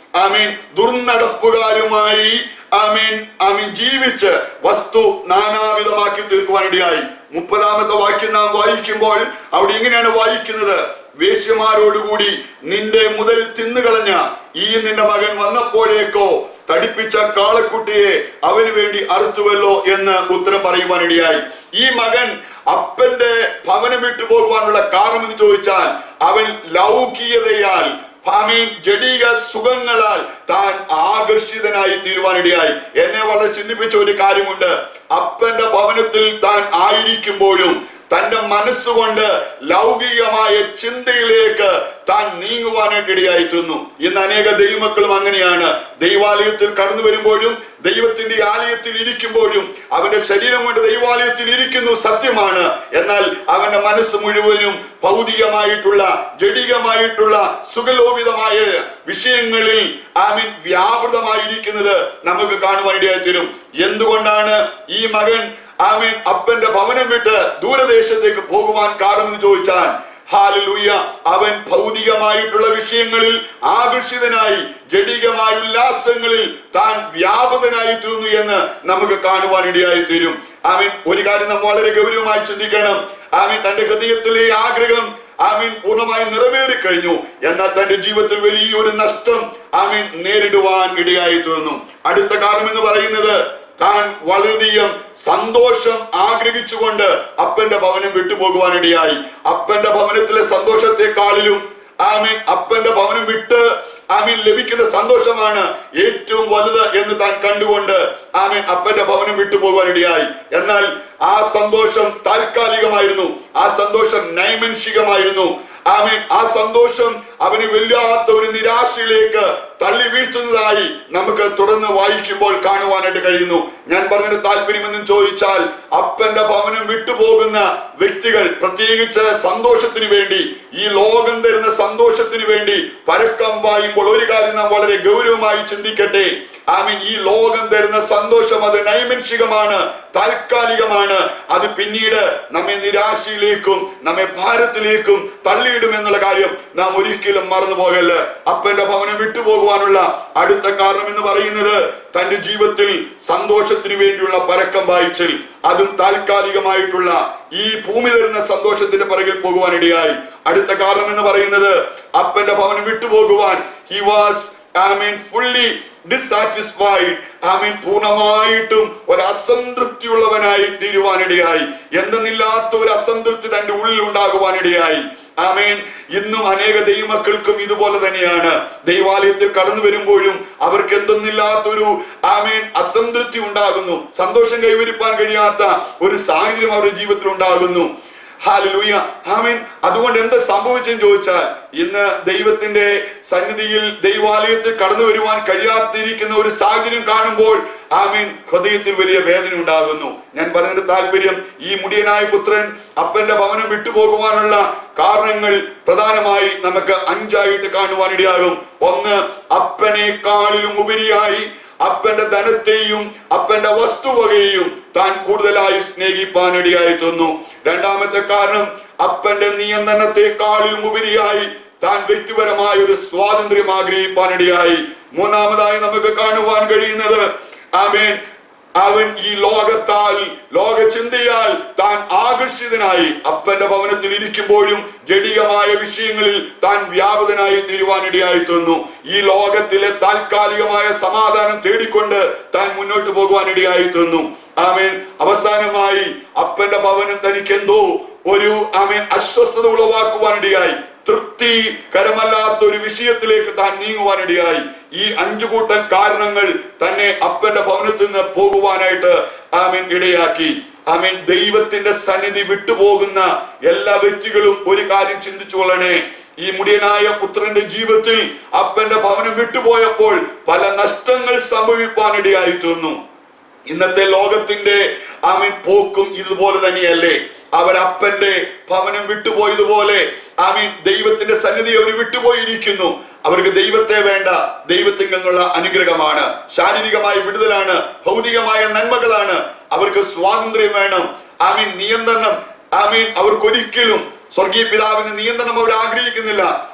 ആമീൻ ദുർനടപ്പുകാരുമായി ആമീൻ ആമീൻ ജീവിച്ച് വസ്തു നാനാവിധമാക്കി തീർക്കുവാനിടയായി മുപ്പതാമത്തെ വാക്യം നാം വായിക്കുമ്പോൾ അവിടെ ഇങ്ങനെയാണ് വായിക്കുന്നത് വേശ്യമാരോടുകൂടി നിന്റെ മുതൽ തിന്നുകളഞ്ഞ ഈ നിന്റെ മകൻ വന്നപ്പോഴേക്കോ തടിപ്പിച്ച കാളക്കുട്ടിയെ അവന് വേണ്ടി അറുത്തുവല്ലോ എന്ന് ഉത്തരം പറയുവാനിടയായി ഈ മകൻ അപ്പന്റെ ഭവനം വിട്ടു പോകുവാനുള്ള കാരണം എന്ന് ചോദിച്ചാൽ അവൻ ലൗകികതയാൽ ആമീൻ ജഡീക സുഖങ്ങളാൽ താൻ ആകർഷിതനായി തീരുവാനിടയായി എന്നെ വളരെ ചിന്തിപ്പിച്ച ഒരു കാര്യമുണ്ട് അപ്പന്റെ ഭവനത്തിൽ താൻ ആയിരിക്കുമ്പോഴും തന്റെ മനസ്സുകൊണ്ട് ലൗകികമായ ചിന്തയിലേക്ക് താൻ നീങ്ങുവാനായിട്ട് ഇടയായി തീർന്നു ഇന്ന് അനേക ദൈവമക്കളും അങ്ങനെയാണ് ദൈവാലയത്തിൽ കടന്നു വരുമ്പോഴും ദൈവത്തിന്റെ ആലയത്തിൽ ഇരിക്കുമ്പോഴും അവന്റെ ശരീരം കൊണ്ട് ദൈവാലയത്തിൽ ഇരിക്കുന്നു സത്യമാണ് എന്നാൽ അവന്റെ മനസ്സ് മുഴുവനും ഭൗതികമായിട്ടുള്ള ജഡികമായിട്ടുള്ള സുഖലോപിതമായ വിഷയങ്ങളിൽ ആമീൻ വ്യാപൃതമായിരിക്കുന്നത് നമുക്ക് കാണുവാനിടയായി തീരും എന്തുകൊണ്ടാണ് ഈ മകൻ ആമീൻ അപ്പന്റെ ഭവനം വിട്ട് ദൂരദേശത്തേക്ക് പോകുവാൻ കാരണമെന്ന് ചോദിച്ചാൽ ഹാലലൂയ അവൻ ഭൗതികമായിട്ടുള്ള വിഷയങ്ങളിൽ ആകർഷിതനായി ജഡികമായ ഉല്ലാസങ്ങളിൽ താൻ വ്യാപകനായി തീർന്നു എന്ന് നമുക്ക് കാണുവാനിടയായി തീരും ആമീൻ ഒരു കാര്യം നാം വളരെ ഗൗരവമായി ചിന്തിക്കണം ആമീൻ തന്റെ ഹൃദയത്തിലെ ആഗ്രഹം ആമീൻ പൂർണ്ണമായി നിറവേറി കഴിഞ്ഞു എന്നാൽ തന്റെ ജീവിതത്തിൽ വലിയൊരു നഷ്ടം ആമീൻ നേരിടുവാൻ ഇടയായി തീർന്നു അടുത്ത കാരണം എന്ന് പറയുന്നത് താൻ വളരെയധികം സന്തോഷം ആഗ്രഹിച്ചുകൊണ്ട് അപ്പന്റെ ഭവനം വിട്ടുപോകുവാനിടയായി അപ്പന്റെ ഭവനത്തിലെ സന്തോഷത്തെക്കാളിലും ആമീൻ അപ്പന്റെ ഭവനം വിട്ട് ആമീൻ ലഭിക്കുന്ന സന്തോഷമാണ് ഏറ്റവും വലുത് എന്ന് താൻ കണ്ടുകൊണ്ട് ആമീൻ അപ്പന്റെ ഭവനം വിട്ടുപോകുവാനിടയായി എന്നാൽ ആ സന്തോഷം താൽക്കാലികമായിരുന്നു ആ സന്തോഷം നൈമൻഷികമായിരുന്നു ആമീൻ ആ സന്തോഷം അവന് വല്ലാത്ത ഒരു നിരാശയിലേക്ക് തള്ളി വീഴ്ത്തുന്നതായി നമുക്ക് തുടർന്ന് വായിക്കുമ്പോൾ കാണുവാനായിട്ട് കഴിയുന്നു ഞാൻ പറഞ്ഞതിന് താല്പര്യമെന്നും ചോദിച്ചാൽ അപ്പന്റെ ഭവനം വിട്ടുപോകുന്ന വ്യക്തികൾ പ്രത്യേകിച്ച് സന്തോഷത്തിന് വേണ്ടി ഈ ലോകം തരുന്ന സന്തോഷത്തിന് വേണ്ടി പരക്കം പായുമ്പോൾ ഒരു കാര്യം നാം വളരെ ഗൗരവമായി ചിന്തിക്കട്ടെ ആമീൻ ഈ ലോകം തരുന്ന സന്തോഷം അത് നൈമൻഷികമാണ് താൽക്കാലികമാണ് അത് പിന്നീട് നമ്മെ നിരാശയിലേക്കും നമ്മെ ഭാരത്തിലേക്കും തള്ളിയിടും എന്നുള്ള കാര്യം നാം ഒരിക്കലും മറന്നു പോകല്ല അപ്പന്റെ ഭവനം വിട്ടുപോകുവാനുള്ള അടുത്ത കാരണം എന്ന് പറയുന്നത് തന്റെ ജീവിതത്തിൽ സന്തോഷത്തിന് വേണ്ടിയുള്ള പരക്കം വായിച്ചിൽ അതും താൽക്കാലികമായിട്ടുള്ള ഈ ഭൂമി തരുന്ന സന്തോഷത്തിന്റെ പിറകിൽ പോകുവാനിടയായി അടുത്ത കാരണം എന്ന് പറയുന്നത് അപ്പന്റെ ഭവനം വിട്ടുപോകുവാൻ he was I mean fully dissatisfied I mean പൂർണ്ണമായിട്ടും ഒരു അസംതൃപ്തിയുള്ളവനായി തീരുവാനിടയായി എന്തെന്നില്ലാത്ത ഒരു അസംതൃപ്തി തന്റെ ഉള്ളിൽ ഉണ്ടാകുവാനിടയായി ആമേൻ ഇന്നും അനേക ദൈവമക്കൾക്കും ഇതുപോലെ തന്നെയാണ് ദൈവാലയത്തിൽ കടന്നു വരുമ്പോഴും അവർക്ക് എന്തൊന്നില്ലാത്തൊരു ആമേൻ അസംതൃപ്തി ഉണ്ടാകുന്നു സന്തോഷം കൈവരിപ്പാൻ കഴിയാത്ത ഒരു സാഹചര്യം അവരുടെ ജീവിതത്തിൽ ഉണ്ടാകുന്നു ഹാലലൂയ ആമീൻ അതുകൊണ്ട് എന്ത് സംഭവിച്ചെന്ന് ചോദിച്ചാൽ ഇന്ന് ദൈവത്തിന്റെ സന്നിധിയിൽ ദൈവാലയത്തിൽ കടന്നു വരുവാൻ കഴിയാതിരിക്കുന്ന ഒരു സാഹചര്യം കാണുമ്പോൾ ആമീൻ ഹൃദയത്തിൽ വലിയ വേദന ഉണ്ടാകുന്നു ഞാൻ പറഞ്ഞതിന്റെ താല്പര്യം ഈ മുടിയനായ പുത്രൻ അപ്പന്റെ ഭവനം വിട്ടുപോകുവാനുള്ള കാരണങ്ങൾ പ്രധാനമായി നമുക്ക് അഞ്ചായിട്ട് കാണുവാനിടയാകും ഒന്ന് അപ്പനേക്കാളിലും ഉപരിയായി അപ്പന്റെ ധനത്തെയും അപ്പന്റെ വസ്തുവകയെയും താൻ കൂടുതലായി സ്നേഹിപ്പാനിടയായി തീർന്നു രണ്ടാമത്തെ കാരണം അപ്പന്റെ നിയന്ത്രണത്തെക്കാളിലും ഉപരിയായി താൻ വ്യക്തിപരമായ ഒരു സ്വാതന്ത്ര്യം ആഗ്രഹിപ്പാനിടയായി മൂന്നാമതായി നമുക്ക് കാണുവാൻ കഴിയുന്നത് ആമേൻ അവൻ ഈ ലോകത്താൽ ലോക ചിന്തയാൽ താൻ ആകർഷിതനായി അപ്പന്റെ ഭവനത്തിൽ ഇരിക്കുമ്പോഴും ജഡികമായ വിഷയങ്ങളിൽ താൻ വ്യാപകനായി തീരുവാനിടയായി തീർന്നു ഈ ലോകത്തിലെ താൽക്കാലികമായ സമാധാനം തേടിക്കൊണ്ട് താൻ മുന്നോട്ട് പോകുവാനിടയായി തീർന്നു ആമേൻ അവസാനമായി അപ്പന്റെ ഭവനം തനിക്ക് എന്തോ ഒരു ആമേൻ അസ്വസ്ഥത ഉളവാക്കുവാനിടയായി തൃപ്തികരമല്ലാത്ത ഒരു വിഷയത്തിലേക്ക് താൻ നീങ്ങുവാനിടയായി ഈ അഞ്ചു കൂട്ടം കാരണങ്ങൾ തന്നെ അപ്പന്റെ ഭവനത്തിൽ നിന്ന് പോകുവാനായിട്ട് ആമീൻ ഇടയാക്കി ആമീൻ ദൈവത്തിന്റെ സന്നിധി വിട്ടുപോകുന്ന എല്ലാ വ്യക്തികളും ഒരു കാര്യം ചിന്തിച്ചു കൊള്ളണേ ഈ മുടിയനായ പുത്രന്റെ ജീവിതത്തിൽ അപ്പന്റെ ഭവനം വിട്ടുപോയപ്പോൾ പല നഷ്ടങ്ങൾ സംഭവിപ്പാനിടയായി തീർന്നു ഇന്നത്തെ ലോകത്തിന്റെ ആമീൻ പോക്കും ഇതുപോലെ തന്നെയല്ലേ അവർ അപ്പന്റെ ഭവനം വിട്ടുപോയതുപോലെ ആമീൻ ദൈവത്തിന്റെ സന്നിധി അവർ വിട്ടുപോയിരിക്കുന്നു അവർക്ക് ദൈവത്തെ വേണ്ട ദൈവത്തിൽ നിന്നുള്ള അനുഗ്രഹമാണ് ശാരീരികമായ വിടുതലാണ് ഭൗതികമായ നന്മകളാണ് അവർക്ക് സ്വാതന്ത്ര്യം വേണം ആമീൻ നിയന്ത്രണം ആമീൻ അവർക്കൊരിക്കലും സ്വർഗീയ പിതാവിന്റെ നിയന്ത്രണം അവർ ആഗ്രഹിക്കുന്നില്ല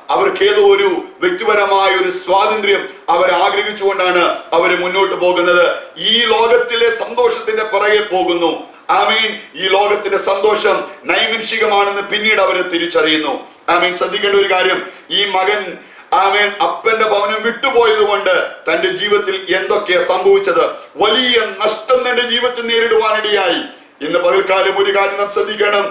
അവർക്ക് ഏതോ ഒരു വ്യക്തിപരമായ ഒരു സ്വാതന്ത്ര്യം അവർ ആഗ്രഹിച്ചുകൊണ്ടാണ് അവർ മുന്നോട്ട് പോകുന്നത് ഈ ലോകത്തിലെ സന്തോഷത്തിന്റെ പിറകെ പോകുന്നു ആമീൻ ഈ ലോകത്തിന്റെ സന്തോഷം നൈമിൻഷികമാണെന്ന് പിന്നീട് അവർ തിരിച്ചറിയുന്നു ആമീൻ ശ്രദ്ധിക്കേണ്ട ഒരു കാര്യം ഈ മകൻ ആമേൻ അപ്പന്റെ ഭവനം വിട്ടുപോയത് കൊണ്ട് തന്റെ ജീവിതത്തിൽ എന്തൊക്കെയാ സംഭവിച്ചത് വലിയ നഷ്ടം തന്റെ ജീവിതത്തിൽ നേരിടുവാനിടയായി ഇന്ന് പകൽക്കാലം ഒരു കാര്യം നാം ശ്രദ്ധിക്കണം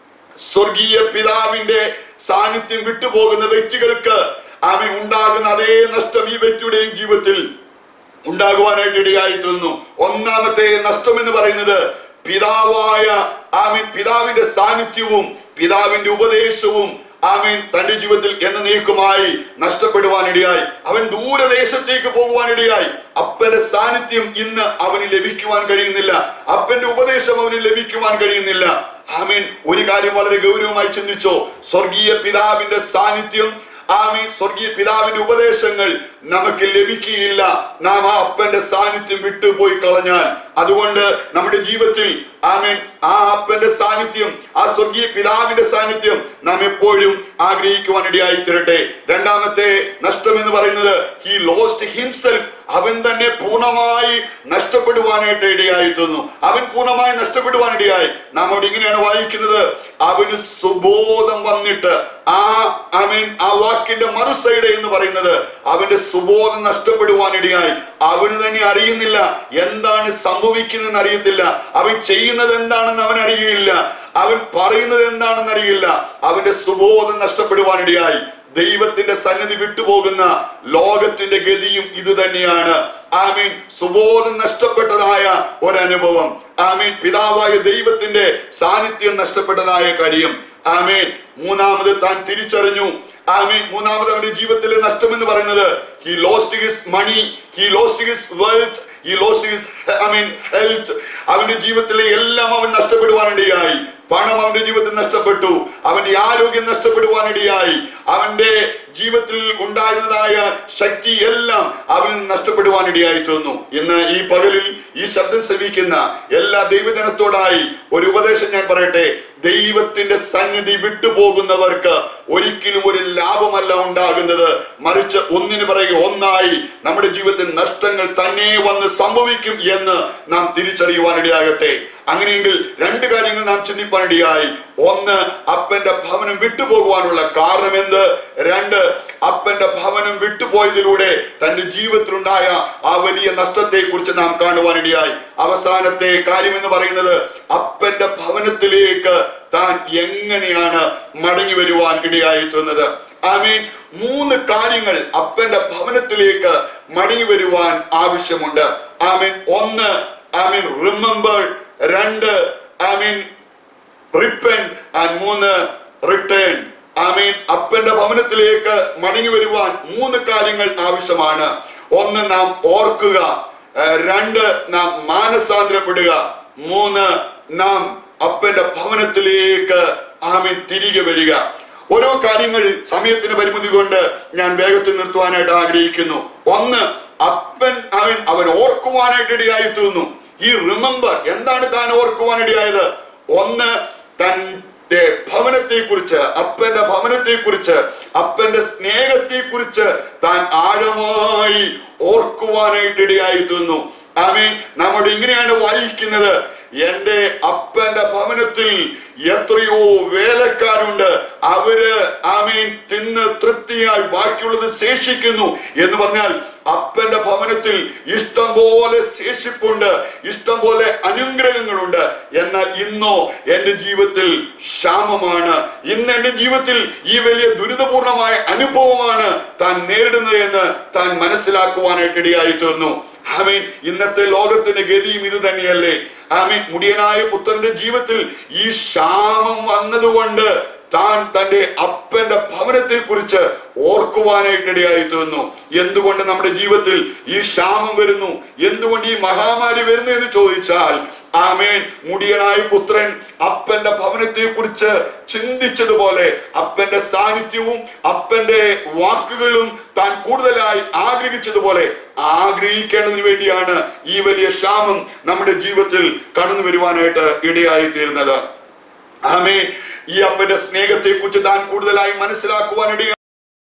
സ്വർഗീയ പിതാവിന്റെ സാന്നിധ്യം വിട്ടുപോകുന്ന വ്യക്തികൾക്ക് ആമീൻ ഉണ്ടാകുന്ന അതേ നഷ്ടം ഈ വ്യക്തിയുടെയും ജീവിതത്തിൽ ഉണ്ടാകുവാനായിട്ട് ഇടയായി തീർന്നു ഒന്നാമത്തെ നഷ്ടം എന്ന് പറയുന്നത് പിതാവായ ആമീൻ പിതാവിന്റെ സാന്നിധ്യവും പിതാവിന്റെ ഉപദേശവും ആമീൻ തന്റെ ജീവിതത്തിൽ എന്നേക്കുമായി നഷ്ടപ്പെടുവാനിടയായി അവൻ ദൂരദേശത്തേക്ക് പോകുവാനിടയായി അപ്പന്റെ സാന്നിധ്യം ഇന്ന് അവന് ലഭിക്കുവാൻ കഴിയുന്നില്ല അപ്പന്റെ ഉപദേശം അവന് ലഭിക്കുവാൻ കഴിയുന്നില്ല ആമീൻ ഒരു കാര്യം വളരെ ഗൗരവമായി ചിന്തിച്ചോ സ്വർഗീയ പിതാവിന്റെ സാന്നിധ്യം ആമീൻ സ്വർഗീയ പിതാവിന്റെ ഉപദേശങ്ങൾ നമുക്ക് ലഭിക്കുകയില്ല നാം ആ അപ്പന്റെ സാന്നിധ്യം വിട്ടുപോയി കളഞ്ഞാൽ അതുകൊണ്ട് നമ്മുടെ ജീവിതത്തിൽ ആമീൻ ആ അപ്പന്റെ സാന്നിധ്യം ആ സ്വർഗീയ പിതാവിന്റെ സാന്നിധ്യം നാം എപ്പോഴും ആഗ്രഹിക്കുവാൻ ഇടയായി തീരട്ടെ രണ്ടാമത്തെ നഷ്ടം എന്ന് പറയുന്നത് ഹി ലോസ്റ്റ് ഹിംസെൽഫ് അവൻ തന്നെ പൂർണ്ണമായി നഷ്ടപ്പെടുവാനായിട്ട് ഇടയായി തീർന്നു അവൻ പൂർണ്ണമായി നഷ്ടപ്പെടുവാൻ ഇടയായി നാം അവിടെ ഇങ്ങനെയാണ് വായിക്കുന്നത് അവന് സുബോധം വന്നിട്ട് ആ ഐ മീൻ ആ വാക്കിന്റെ മറുസൈഡ് എന്ന് പറയുന്നത് അവന്റെ സുബോധം നഷ്ടപ്പെടുവാനിടയായി അവന് തന്നെ അറിയുന്നില്ല എന്താണ് സംഭവിക്കുന്നതെന്ന് അറിയത്തില്ല അവൻ ചെയ്യുന്നത് എന്താണെന്ന് അവൻ അറിയുകയില്ല അവൻ പറയുന്നത് എന്താണെന്ന് അറിയില്ല അവന്റെ സുബോധം നഷ്ടപ്പെടുവാനിടയായി ദൈവത്തിന്റെ സന്നിധി വിട്ടുപോകുന്ന ലോകത്തിന്റെ ഗതിയും ഇത് തന്നെയാണ് ആമീൻ സുബോധം നഷ്ടപ്പെട്ടതായ ഒരനുഭവം ആമീൻ പിതാവായ ദൈവത്തിന്റെ സാന്നിധ്യം നഷ്ടപ്പെട്ടതായ കാര്യം ആമീൻ മൂന്നാമത് താൻ തിരിച്ചറിഞ്ഞു ആമീൻ മൂന്നാമത് അവന്റെ ജീവിതത്തിലെ നഷ്ടം എന്ന് പറയുന്നത് he lost his money he lost his wealth he lost his I mean health അവന്റെ ജീവിതത്തിലെ എല്ലാം അവൻ നഷ്ടപ്പെടുവാനിടയായി പണം അവന്റെ ജീവിതത്തിൽ നഷ്ടപ്പെട്ടു അവന്റെ ആരോഗ്യം നഷ്ടപ്പെടുവാനിടയായി അവന്റെ ജീവിതത്തിൽ ഉണ്ടായിരുന്നതായ ശക്തി എല്ലാം അവന് നഷ്ടപ്പെടുവാനിടയായി തീർന്നു ഇന്ന് ഈ പകലിൽ ഈ ശബ്ദം ശ്രവിക്കുന്ന എല്ലാ ദൈവജനത്തോടായി ഒരു ഉപദേശം ഞാൻ പറയട്ടെ ദൈവത്തിന്റെ സന്നിധി വിട്ടുപോകുന്നവർക്ക് ഒരിക്കലും ഒരു ലാഭമല്ല ഉണ്ടാകുന്നത് മറിച്ച് ഒന്നിനു പറയുക ഒന്നായി നമ്മുടെ ജീവിതത്തിൽ നഷ്ടങ്ങൾ തന്നെ വന്ന് സംഭവിക്കും എന്ന് നാം തിരിച്ചറിയുവാനിടയാകട്ടെ അങ്ങനെയെങ്കിൽ രണ്ട് കാര്യങ്ങൾ നാം ചിന്തിപ്പാനിടയായി ഒന്ന് അപ്പന്റെ ഭവനം വിട്ടുപോകുവാനുള്ള കാരണം എന്ത് രണ്ട് അപ്പന്റെ ഭവനം വിട്ടുപോയതിലൂടെ തന്റെ ജീവിതത്തിലുണ്ടായ ആ വലിയ നഷ്ടത്തെ കുറിച്ച് നാം കാണുവാനിടയായി അവസാനത്തെ കാര്യം എന്ന് പറയുന്നത് അപ്പന്റെ ഭവനത്തിലേക്ക് താൻ എങ്ങനെയാണ് മടങ്ങി വരുവാൻ ഇടയായി തീർന്നത് ആമീൻ മൂന്ന് കാര്യങ്ങൾ അപ്പന്റെ ഭവനത്തിലേക്ക് മടങ്ങി വരുവാൻ ആവശ്യമുണ്ട് ആമീൻ ഒന്ന് ആമീൻ റിമെമ്പർ രണ്ട് ആമീൻ റിപ്പൻ ആൻഡ് മൂന്ന് റിട്ടേൺ ആമീൻ അപ്പന്റെ ഭവനത്തിലേക്ക് മടങ്ങി വരുവാൻ മൂന്ന് കാര്യങ്ങൾ ആവശ്യമാണ് ഒന്ന് നാം ഓർക്കുക ഏർ രണ്ട് നാം മാനസാന്തരപ്പെടുക മൂന്ന് നാം അപ്പന്റെ ഭവനത്തിലേക്ക് ആമീൻ തിരികെ വരിക ഓരോ കാര്യങ്ങൾ സമയത്തിന് പരിമിതി കൊണ്ട് ഞാൻ വേഗത്തിൽ നിർത്തുവാനായിട്ട് ആഗ്രഹിക്കുന്നു ഒന്ന് അപ്പൻ അവൻ അവൻ ഓർക്കുവാനായിട്ട് ഇടയായി തീർന്നു ഈ റിമെമ്പർ എന്താണ് താൻ ഓർക്കുവാനിടയായത് ഒന്ന് തന്റെ ഭവനത്തെ കുറിച്ച് അപ്പന്റെ ഭവനത്തെ കുറിച്ച് അപ്പന്റെ സ്നേഹത്തെ കുറിച്ച് താൻ ആഴമായി ഓർക്കുവാനായിട്ട് ഇടയായി തീർന്നു ആമീൻ നമ്മുടെ ഇങ്ങനെയാണ് വായിക്കുന്നത് എന്റെ അപ്പന്റെ ഭവനത്തിൽ എത്രയോ വേലക്കാരുണ്ട് അവര് ആമീൻ തിന്ന് തൃപ്തിയായി ബാക്കിയുള്ളത് ശേഷിക്കുന്നു എന്ന് പറഞ്ഞാൽ അപ്പന്റെ ഭവനത്തിൽ ഇഷ്ടം പോലെ ശേഷിപ്പുണ്ട് ഇഷ്ടം പോലെ അനുഗ്രഹങ്ങളുണ്ട് എന്നാൽ ഇന്നോ എന്റെ ജീവിതത്തിൽ ക്ഷാമമാണ് ഇന്ന് എന്റെ ജീവിതത്തിൽ ഈ വലിയ ദുരിതപൂർണമായ അനുഭവമാണ് താൻ നേരിടുന്നത് എന്ന് താൻ മനസ്സിലാക്കുവാനായിട്ട് ഇടയായി തീർന്നു ആമീൻ ഇന്നത്തെ ലോകത്തിന്റെ ഗതിയും ഇത് തന്നെയല്ലേ ആമീൻ മുടിയനായ പുത്രന്റെ ജീവിതത്തിൽ ഈ ക്ഷാമം വന്നതുകൊണ്ട് താൻ തന്റെ അപ്പന്റെ ഭവനത്തെ കുറിച്ച് ഓർക്കുവാനായിട്ടിടയായി തീർന്നു എന്തുകൊണ്ട് നമ്മുടെ ജീവിതത്തിൽ ഈ ക്ഷാമം വരുന്നു എന്തുകൊണ്ട് ഈ മഹാമാരി വരുന്നു എന്ന് ചോദിച്ചാൽ ആമേൻ മുടിയനായ പുത്രൻ അപ്പന്റെ ഭവനത്തെ കുറിച്ച് ചിന്തിച്ചതുപോലെ അപ്പന്റെ സാന്നിധ്യവും അപ്പന്റെ വാക്കുകളും താൻ കൂടുതലായി ആഗ്രഹിച്ചതുപോലെ ആഗ്രഹിക്കേണ്ടതിന് വേണ്ടിയാണ് ഈ വലിയ ക്ഷാമം നമ്മുടെ ജീവിതത്തിൽ കടന്നു വരുവാനായിട്ട് ഇടയായി തീരുന്നത് ആമേ ഈ അപ്പന്റെ സ്നേഹത്തെ കുറിച്ച് താൻ കൂടുതലായി മനസ്സിലാക്കുവാനിടയായി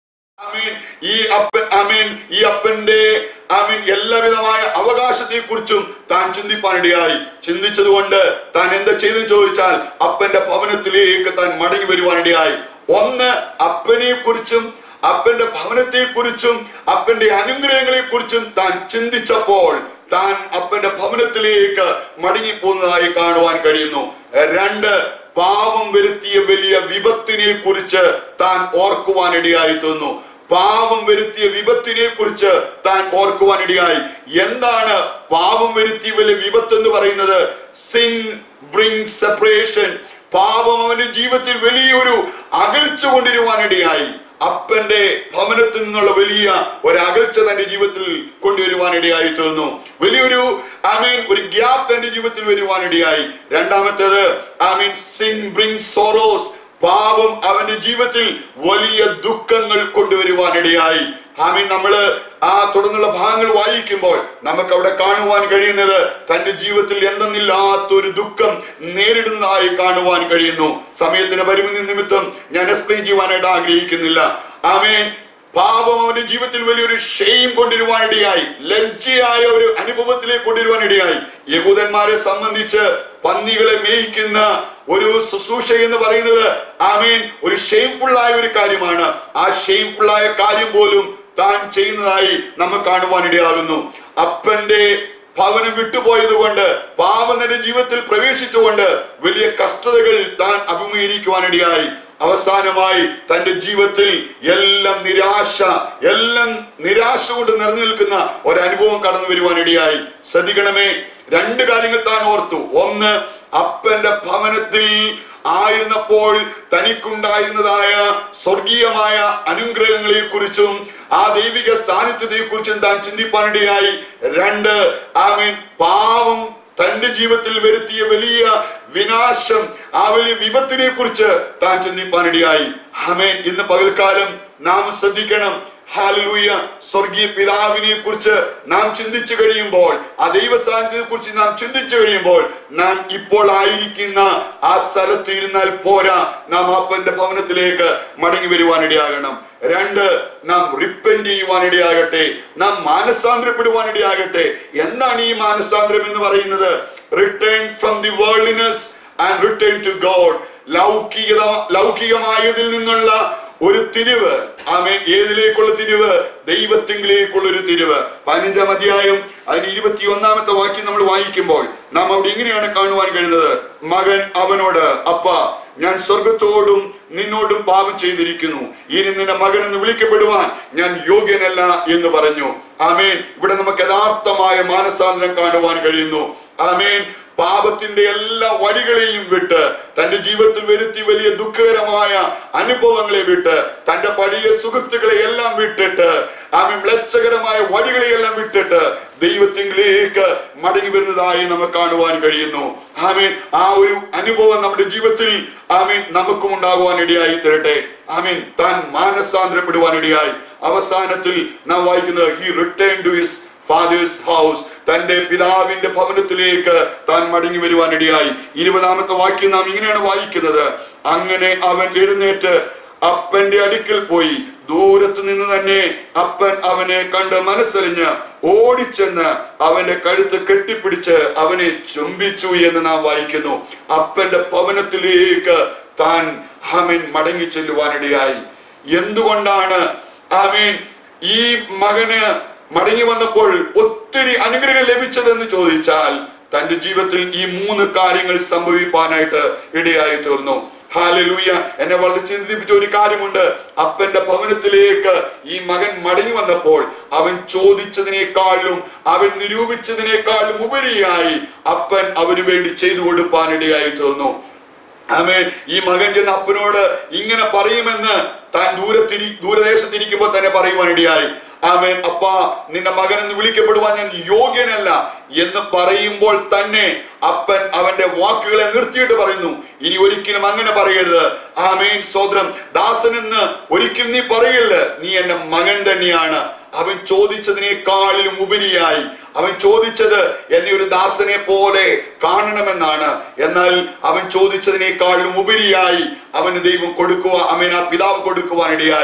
ആമീൻ ഈ അപ്പൻ ആമീൻ ഈ അപ്പന്റെ ആമീൻ എല്ലാവിധമായ അവകാശത്തെ കുറിച്ചും താൻ ചിന്തിപ്പാനിടയായി ചിന്തിച്ചതുകൊണ്ട് താൻ എന്താ ചെയ്തു ചോദിച്ചാൽ അപ്പന്റെ ഭവനത്തിലേക്ക് താൻ മടങ്ങി വരുവാനിടയായി ഒന്ന് അപ്പനെ കുറിച്ചും അപ്പന്റെ ഭവനത്തെ കുറിച്ചും അപ്പന്റെ അനുഗ്രഹങ്ങളെ കുറിച്ചും താൻ ചിന്തിച്ചപ്പോൾ താൻ അപ്പന്റെ ഭവനത്തിലേക്ക് മടങ്ങിപ്പോകുന്നതായി കാണുവാൻ കഴിയുന്നു രണ്ട് പാപം വരുത്തിയ വലിയ വിപത്തിനെ കുറിച്ച് താൻ ഓർക്കുവാനിടയായി തോന്നുന്നു പാപം വരുത്തിയ വിപത്തിനെ കുറിച്ച് താൻ ഓർക്കുവാനിടയായി എന്താണ് പാപം വരുത്തിയ വലിയ വിപത്ത് എന്ന് പറയുന്നത് സിൻ ബ്രിങ് സെപ്പറേഷൻ പാപം അവന്റെ ജീവിതത്തിൽ വലിയൊരു അകൽച്ച കൊണ്ടുവരുവാനിടയായി അപ്പന്റെ ഭവനത്തിൽ നിന്നുള്ള വലിയ ഒരു അകൽച്ച തന്റെ ജീവിതത്തിൽ കൊണ്ടുവരുവാനിടയായി തീർന്നു വലിയൊരു ഐ മീൻ ഒരു ഗ്യാപ്പ് തന്റെ ജീവിതത്തിൽ വരുവാനിടയായി രണ്ടാമത്തേത് I mean sin bring sorrows പാപം അവന്റെ ജീവിതത്തിൽ വലിയ ദുഃഖങ്ങൾ കൊണ്ടുവരുവാനിടയായി ആമീൻ നമ്മള് ആ തുടർന്നുള്ള ഭാഗങ്ങൾ വായിക്കുമ്പോൾ നമുക്ക് അവിടെ കാണുവാൻ കഴിയുന്നത് തന്റെ ജീവിതത്തിൽ എന്തെന്നില്ലാത്ത ഒരു ദുഃഖം നേരിടുന്നതായി കാണുവാൻ കഴിയുന്നു സമയത്തിന് പരിമിതി നിമിത്തം ഞാൻ എക്സ്പ്ലെയിൻ ചെയ്യുവാനായിട്ട് ആഗ്രഹിക്കുന്നില്ല ആമേൻ പാപം അവന്റെ ജീവിതത്തിൽ വലിയൊരു ഷെയിം കൊണ്ടുവരുവാനിടയായി ലജ്ജയായ ഒരു അനുഭവത്തിലേക്ക് കൊണ്ടുവരുവാനിടയായി യഹൂദന്മാരെ സംബന്ധിച്ച് പന്നികളെ മേയിക്കുന്ന ഒരു ശുശ്രൂഷ എന്ന് പറയുന്നത് ആമീൻ ഒരു ഷെയിംഫുൾ ആയ ഒരു കാര്യമാണ് ആ ഷെയിംഫുൾ ആയ കാര്യം പോലും താൻ ചെയ്യുന്നതായി നമുക്ക് കാണുവാനിടയാകുന്നു അപ്പന്റെ ഭവനം വിട്ടുപോയത് കൊണ്ട് പാപം തന്റെ ജീവിതത്തിൽ പ്രവേശിച്ചുകൊണ്ട് വലിയ കഷ്ടതകൾ താൻ അഭിമുഖീകരിക്കുവാനിടയായി അവസാനമായി തന്റെ ജീവിതത്തിൽ എല്ലാം നിരാശ എല്ലാം നിരാശ കൊണ്ട് നിറഞ്ഞു നിൽക്കുന്ന ഒരനുഭവം കടന്നു വരുവാനിടയായി ശ്രദ്ധിക്കണമേ രണ്ട് കാര്യങ്ങൾ താൻ ഓർത്തു ഒന്ന് അപ്പന്റെ ഭവനത്തിൽ ആയിരുന്നപ്പോൾ തനിക്കുണ്ടായിരുന്നതായ സ്വർഗീയമായ അനുഗ്രഹങ്ങളെ കുറിച്ചും ആ ദൈവിക സാന്നിധ്യത്തെ കുറിച്ചും താൻ ചിന്തിപ്പാനിടയായി രണ്ട് ആമീൻ പാവം തന്റെ ജീവിതത്തിൽ വരുത്തിയ വലിയ വിനാശം ആ വലിയ വിപത്തിനെ കുറിച്ച് താൻ ചിന്തിപ്പാനിടയായി ആമേൻ ഇന്ന് പകൽക്കാലം നാം ശ്രദ്ധിക്കണം ഹാലലൂയ സ്വർഗീയ പിതാവിനെ കുറിച്ച് നാം ചിന്തിച്ചു കഴിയുമ്പോൾ ആ ദൈവ സാന്നിധ്യത്തെ കുറിച്ച് നാം ചിന്തിച്ചു കഴിയുമ്പോൾ നാം ഇപ്പോൾ ആയിരിക്കുന്ന ആ സ്ഥലത്ത് ഇരുന്നാൽ പോരാ നാം അപ്പന്റെ ഭവനത്തിലേക്ക് മടങ്ങി വരുവാനിടയാകണം രണ്ട് നാം റിപ്പൻഡ് ചെയ്യുവാനിടയാകട്ടെ നാം മാനസാന്തരപ്പെടുവാനിടയാകട്ടെ എന്താണ് ഈ മാനസാന്തരം എന്ന് പറയുന്നത് return from the worldliness and return to God ലൗകികത ലൗകികമായതിൽ നിന്നുള്ള ഒരു തിരിവ് ആമേൻ ഏതിലേക്കുള്ള തിരിവ് ദൈവത്തിങ്കിലേക്കുള്ള ഒരു തിരിവ് പതിനഞ്ചാം അധ്യായം അതിന് ഇരുപത്തി ഒന്നാമത്തെ വാക്യം നമ്മൾ വായിക്കുമ്പോൾ നാം അവിടെ ഇങ്ങനെയാണ് കാണുവാൻ കഴിയുന്നത് മകൻ അവനോട് അപ്പ ഞാൻ സ്വർഗത്തോടും നിന്നോടും പാപം ചെയ്തിരിക്കുന്നു ഇനി നിന്റെ മകൻ എന്ന് വിളിക്കപ്പെടുവാൻ ഞാൻ യോഗ്യനല്ല എന്ന് പറഞ്ഞു ആമേൻ ഇവിടെ നമുക്ക് യഥാർത്ഥമായ മാനസാന്തരം കാണുവാൻ കഴിയുന്നു ആമേൻ പാപത്തിന്റെ എല്ലാ വഴികളെയും വിട്ട് തന്റെ ജീവിതത്തിൽ വരുത്തി വലിയ ദുഃഖകരമായ അനുഭവങ്ങളെ വിട്ട് തന്റെ പഴയ സുഹൃത്തുക്കളെ എല്ലാം വിട്ടിട്ട് ആമീൻ മ്ലേച്ഛകരമായ വഴികളെയെല്ലാം വിട്ടിട്ട് ദൈവത്തിലേക്ക് മടങ്ങി വരുന്നതായി നമുക്ക് കാണുവാൻ കഴിയുന്നു ആമീൻ ആ ഒരു അനുഭവം നമ്മുടെ ജീവിതത്തിൽ ആമീൻ നമുക്കും ഉണ്ടാകുവാൻ ഇടയായി തരട്ടെ ആമീൻ താൻ മാനസാന്തരപ്പെടുവാൻ ഇടയായി അവസാനത്തിൽ നാം വായിക്കുന്നത് he return to his father's house തന്റെ പിതാവിന്റെ ഭവനത്തിലേക്ക് താൻ മടങ്ങി വരുവാൻ ഇടയായി ഇരുപതാമത്തെ വാക്യം നാം ഇങ്ങനെയാണ് വായിക്കുന്നത് അങ്ങനെ അവൻ എഴുന്നേറ്റ് അപ്പന്റെ അടുക്കൽ പോയി ദൂരത്ത് നിന്ന് തന്നെ അപ്പൻ അവനെ കണ്ട് മനസ്സറിഞ്ഞ് ഓടിച്ചെന്ന് അവന്റെ കഴുത്ത് കെട്ടിപ്പിടിച്ച് അവനെ ചുംബിച്ചു എന്ന് നാം വായിക്കുന്നു അപ്പന്റെ ഭവനത്തിലേക്ക് താൻ ഹമിൻ മടങ്ങി ചെല്ലുവാനിടയായി എന്തുകൊണ്ടാണ് ആമീൻ ഈ മകന് മടങ്ങി വന്നപ്പോൾ ഒത്തിരി അനുഗ്രഹം ലഭിച്ചതെന്ന് ചോദിച്ചാൽ തന്റെ ജീവിതത്തിൽ ഈ മൂന്ന് കാര്യങ്ങൾ സംഭവിപ്പാനായിട്ട് ഇടയായി തീർന്നു ഹാലലൂയ എന്നെ വളരെ ചിന്തിപ്പിച്ച ഒരു കാര്യമുണ്ട് അപ്പന്റെ ഭവനത്തിലേക്ക് ഈ മകൻ മടങ്ങി വന്നപ്പോൾ അവൻ ചോദിച്ചതിനേക്കാളും അവൻ നിരൂപിച്ചതിനേക്കാളും ഉപരിയായി അപ്പൻ അവന് വേണ്ടി ചെയ്തു കൊടുപ്പാനിടയായി തീർന്നു ആമേൻ ഈ മകൻ ചെന്ന് അപ്പനോട് ഇങ്ങനെ പറയുമെന്ന് താൻ ദൂരത്തിരി ദൂരദേശത്തിരിക്കുമ്പോൾ തന്നെ പറയുവാനിടയായി ആമേൻ അപ്പ നിന്റെ മകൻ എന്ന് വിളിക്കപ്പെടുവാൻ ഞാൻ യോഗ്യനല്ല എന്ന് പറയുമ്പോൾ തന്നെ അപ്പൻ അവന്റെ വാക്കുകളെ നിർത്തിയിട്ട് പറയുന്നു ഇനി ഒരിക്കലും അങ്ങനെ പറയരുത് ആമേൻ സോദരം ദാസൻ എന്ന് ഒരിക്കലും നീ പറയല്ല നീ എന്റെ മകൻ തന്നെയാണ് അവൻ ചോദിച്ചതിനേക്കാളിലും ഉപരിയായി അവൻ ചോദിച്ചത് എന്നെ ഒരു ദാസനെ പോലെ കാണണമെന്നാണ് എന്നാൽ അവൻ ചോദിച്ചതിനേക്കാളിലും ഉപരിയായി അവന് ദൈവം കൊടുക്കുക അവൻ ആ പിതാവ് കൊടുക്കുവാനിടയായി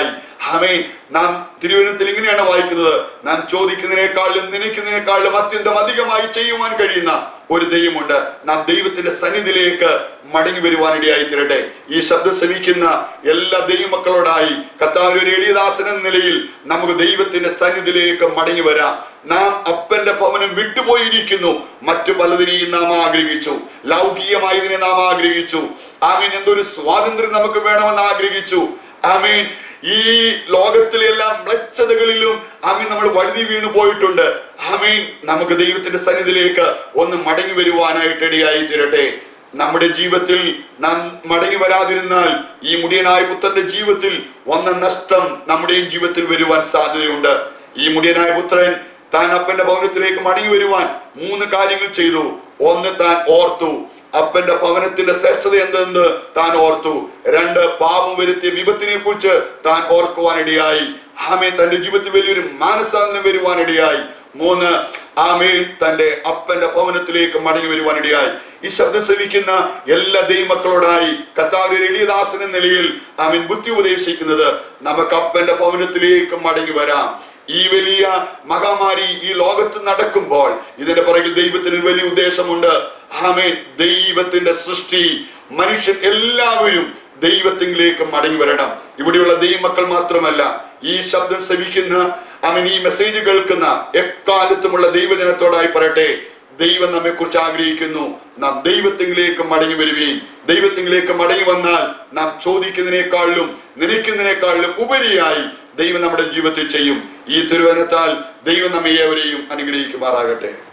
ആമേൻ നാം തിരുവനന്തപുരത്തിൽ ഇങ്ങനെയാണ് വായിക്കുന്നത് നാം ചോദിക്കുന്നതിനേക്കാളും നനയ്ക്കുന്നതിനേക്കാളും അത്യന്തം അധികമായി ചെയ്യുവാൻ കഴിയുന്ന ഒരു ദൈവമുണ്ട് നാം ദൈവത്തിന്റെ സന്നിധിയിലേക്ക് മടങ്ങി വരുവാനിടയായി തീരട്ടെ ഈ ശബ്ദം ശ്രമിക്കുന്ന എല്ലാ ദൈവമക്കളോടായി കർത്താവ് ഒരു എളിയദാസൻ എന്ന നിലയിൽ നമുക്ക് ദൈവത്തിന്റെ സന്നിധിയിലേക്ക് മടങ്ങി വരാം നാം അപ്പന്റെ ഭവനം വിട്ടുപോയിരിക്കുന്നു മറ്റു പലതിനെയും നാം ആഗ്രഹിച്ചു ലൗകികമായതിനെ നാം ആഗ്രഹിച്ചു ആമീൻ എന്തൊരു സ്വാതന്ത്ര്യം നമുക്ക് വേണമെന്ന് ആഗ്രഹിച്ചു ആമീൻ ഈ ലോകത്തിലെ എല്ലാ മ്ലച്ഛതകളിലും ആമീൻ നമ്മൾ വഴുതി വീണു പോയിട്ടുണ്ട് ആമീൻ നമുക്ക് ദൈവത്തിന്റെ സന്നിധിയിലേക്ക് ഒന്ന് മടങ്ങി വരുവാനായിട്ട് ഇടയായി തീരട്ടെ നമ്മുടെ ജീവിതത്തിൽ നാം മടങ്ങി വരാതിരുന്നാൽ ഈ മുടിയനായ പുത്രന്റെ ജീവിതത്തിൽ വന്ന നഷ്ടം നമ്മുടെയും ജീവിതത്തിൽ വരുവാൻ സാധ്യതയുണ്ട് ഈ മുടിയനായ പുത്രൻ താൻ അപ്പന്റെ ഭവനത്തിലേക്ക് മടങ്ങി വരുവാൻ മൂന്ന് കാര്യങ്ങൾ ചെയ്തു ഒന്ന് താൻ ഓർത്തു അപ്പന്റെ ഭവനത്തിന്റെ ശ്രേഷ്ഠത എന്തെന്ന് താൻ ഓർത്തു രണ്ട് പാപം വരുത്തിയ വിപത്തിനെ കുറിച്ച് താൻ ഓർക്കുവാനിടയായി ആമേ തന്റെ ജീവിതത്തിൽ വലിയൊരു മാനസാന്തരം വരുവാനിടയായി മൂന്ന് ആമേൻ തന്റെ അപ്പന്റെ ഭവനത്തിലേക്ക് മടങ്ങി വരുവാനിടയായി ഈ ശബ്ദം ശ്രവിക്കുന്ന എല്ലാ ദൈവമക്കളോടായി കർത്താവ് എളിയദാസൻ എന്ന നിലയിൽ ആമീൻ ബുദ്ധി ഉപദേശിക്കുന്നത് നമുക്ക് അപ്പന്റെ ഭവനത്തിലേക്ക് മടങ്ങി വരാം ഈ വലിയ മഹാമാരി ഈ ലോകത്ത് നടക്കുമ്പോൾ ഇതിന്റെ പുറകിൽ ദൈവത്തിന് ഒരു വലിയ ഉദ്ദേശമുണ്ട് ആമേൻ ദൈവത്തിന്റെ സൃഷ്ടി മനുഷ്യൻ എല്ലാവരും ദൈവത്തിലേക്ക് മടങ്ങി വരണം ഇവിടെയുള്ള ദൈവമക്കൾ മാത്രമല്ല ഈ ശബ്ദം ശ്രവിക്കുന്ന അവൻ ഈ മെസ്സേജ് കേൾക്കുന്ന എക്കാലത്തുമുള്ള ദൈവജനത്തോടായി പറയട്ടെ ദൈവം നമ്മെ കുറിച്ച് ആഗ്രഹിക്കുന്നു നാം ദൈവത്തിലേക്ക് മടങ്ങി വരുകയും ദൈവത്തിലേക്ക് മടങ്ങി വന്നാൽ നാം ചോദിക്കുന്നതിനേക്കാളിലും നനയ്ക്കുന്നതിനേക്കാളിലും ഉപരിയായി ദൈവം നമ്മുടെ ജീവിതത്തിൽ ചെയ്യും ഈ തിരുവനത്താൽ ദൈവം നമ്മെ ഏവരെയും അനുഗ്രഹിക്കുമാറാകട്ടെ